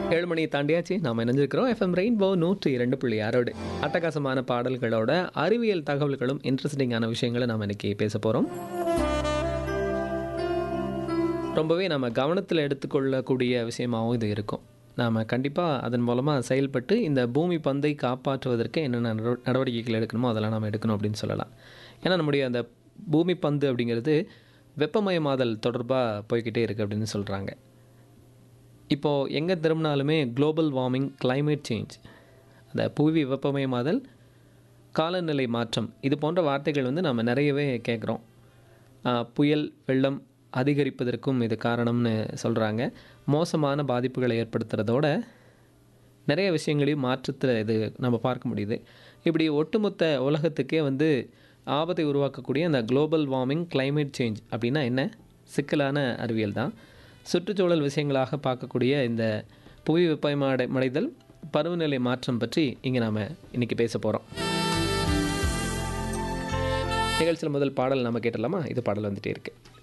ஏழு மணி தாண்டியாச்சு நாம் இணைஞ்சிருக்கிறோம் FM rainbow நூற்றி இரண்டு புள்ளி ஆறோடு அட்டகாசமான பாடல்களோட அறிவியல் தகவல்களும் இன்ட்ரெஸ்டிங்கான விஷயங்களை நாம் இன்னைக்கு பேச போகிறோம் ரொம்பவே நம்ம கவனத்தில் எடுத்துக்கொள்ளக்கூடிய விஷயமாகவும் இது இருக்கும் நாம் கண்டிப்பாக அதன் மூலமாக செயல்பட்டு இந்த பூமி பந்தை காப்பாற்றுவதற்கு என்னென்ன நடவ- நடவடிக்கைகள் எடுக்கணுமோ அதெல்லாம் நாம் எடுக்கணும் அப்படின்னு சொல்லலாம் ஏன்னா நம்முடைய அந்த பூமி பந்து அப்படிங்கிறது வெப்பமயமாதல் தொடர்பாக போய்கிட்டே இருக்குது அப்படின்னு சொல்கிறாங்க இப்போது எங்கே திரும்பினாலுமே குளோபல் வார்மிங் climate சேஞ்ச் அந்த புவி வெப்பமயமாதல் காலநிலை மாற்றம் இது போன்ற வார்த்தைகள் வந்து நம்ம நிறையவே கேட்குறோம் புயல் வெள்ளம் அதிகரிப்பதற்கும் இது காரணம்னு சொல்கிறாங்க மோசமான பாதிப்புகளை ஏற்படுத்துறதோட நிறைய விஷயங்களையும் மாற்றத்தில் இது நம்ம பார்க்க முடியுது இப்படி ஒட்டுமொத்த உலகத்துக்கே வந்து ஆபத்தை உருவாக்கக்கூடிய அந்த குளோபல் வார்மிங் climate சேஞ்ச் அப்படின்னா என்ன சிக்கலான அறிவியல் தான் சுற்றுச்சூழல் விஷயங்களாக பார்க்கக்கூடிய இந்த புவி வெப்பமடை மடைதல் பருவநிலை மாற்றம் பற்றி இங்கே நாம் இன்றைக்கி பேச போகிறோம் நிகழ்ச்சியில் முதல் பாடல் நம்ம கேட்டலாமா இது பாடல் வந்துட்டே இருக்கு